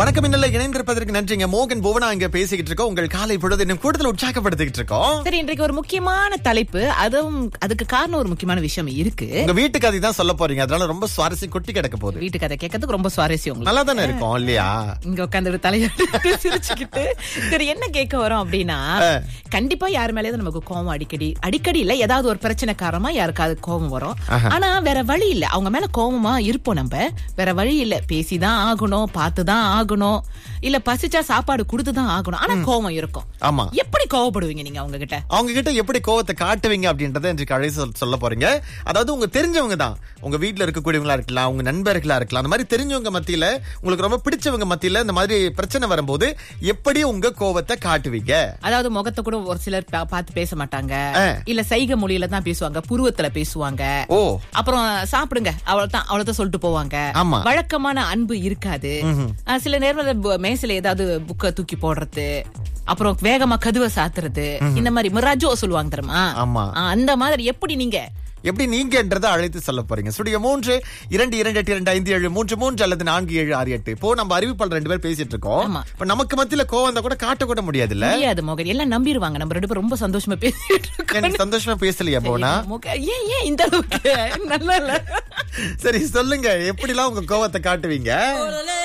வணக்கம் இன்னல இணைந்திருப்பதற்கு நன்றிங்க மோகன் புவனா இங்க பேசிக்கிட்டு இருக்கோம் உங்கள் காலை பொழுது இன்னும் கூடுதல் உற்சாகப்படுத்திக்கிட்டு இருக்கோம் சரி இன்றைக்கு ஒரு முக்கியமான தலைப்பு அதுவும் அதுக்கு காரணம் ஒரு முக்கியமான விஷயம் இருக்கு உங்க வீட்டு கதை தான் சொல்ல போறீங்க அதனால ரொம்ப சுவாரஸ்யம் கொட்டி கிடக்க போகுது வீட்டு கதை கேட்கறதுக்கு ரொம்ப சுவாரஸ்யம் உங்களுக்கு நல்லா தானே இருக்கும் இல்லையா இங்க உட்காந்து தலையாட்டு சிரிச்சுக்கிட்டு சரி என்ன கேட்க வரோம் அப்படின்னா கண்டிப்பா யார் மேலேயாவது நமக்கு கோவம் அடிக்கடி அடிக்கடி இல்ல ஏதாவது ஒரு பிரச்சனை காரணமா யாருக்காவது கோவம் வரும் ஆனா வேற வழி இல்ல அவங்க மேல கோவமா இருப்போம் நம்ம வேற வழி இல்ல பேசிதான் ஆகணும் பார்த்துதான் ஆகணும் இல்ல பசிச்சா சாப்பாடு கொடுத்துதான் ஆகணும் ஆனா கோவம் இருக்கும் ஆமா எப்படி கோவப்படுவீங்க நீங்க அவங்க கிட்ட அவங்க கிட்ட எப்படி கோவத்தை காட்டுவீங்க அப்படின்றத இன்றைக்கு அழைத்து சொல்- சொல்ல போறீங்க அதாவது உங்க தெரிஞ்சவங்க தான் உங்க வீட்ல இருக்கக்கூடியவங்களா இருக்கலாம் உங்க நண்பர்களா இருக்கலாம் அந்த மாதிரி தெரிஞ்சவங்க மத்தியில உங்களுக்கு ரொம்ப பிடிச்சவங்க மத்தியில இந்த மாதிரி பிரச்சனை வரும்போது எப்படி உங்க கோவத்தை காட்டுவீங்க அதாவது முகத்தை கூட ஒரு சிலர் பா- பார்த்து பேச மாட்டாங்க ஆ. இல்ல சைகை மொழியில தான் பேசுவாங்க புருவத்துல பேசுவாங்க ஓ அப்புறம் சாப்பிடுங்க அவ்வளவுதான் அவ்வளவுதான் சொல்லிட்டு போவாங்க ஆமா. வழக்கமான அன்பு இருக்காது ஆ, சில நேரம் மேசில ஏதாவது புக்க தூக்கி போடுறது அப்புறம் வேகமா கதுவை சாத்துறது இந்த மாதிரி மிராஜோ சொல்லுவாங்க தெரியுமா ஆமா. ஆ, அந்த மாதிரி எப்படி நீங்க எப்படி நீங்கன்றதை அழைத்து சொல்ல போறீங்க ஸ்டுடியோ மூன்று இரண்டு இரண்டு எட்டு இரண்டு ஐந்து ஏழு மூன்று மூன்று அல்லது நான்கு ஏழு ஆறு எட்டு இப்போ நம்ம அறிவிப்பாளர் ரெண்டு பேர் பேசிட்டு இருக்கோம் ஆமா. இப்ப நமக்கு மத்தியில கோவம் வந்தா கூட காட்ட கூட முடியாது இல்ல முடியாது மோகன் எல்லாம் நம்பிடுவாங்க நம்ம ரெண்டு பேரும் ரொம்ப சந்தோஷமா பேசிட்டு இருக்கோம் எனக்கு சந்தோஷமா பேசலையா போனா மோக- ஏன் ஏன் இந்த அளவுக்கு நல்லா இல்ல சரி சொல்லுங்க எப்படிலாம் உங்க கோவத்தை காட்டுவீங்க Órale,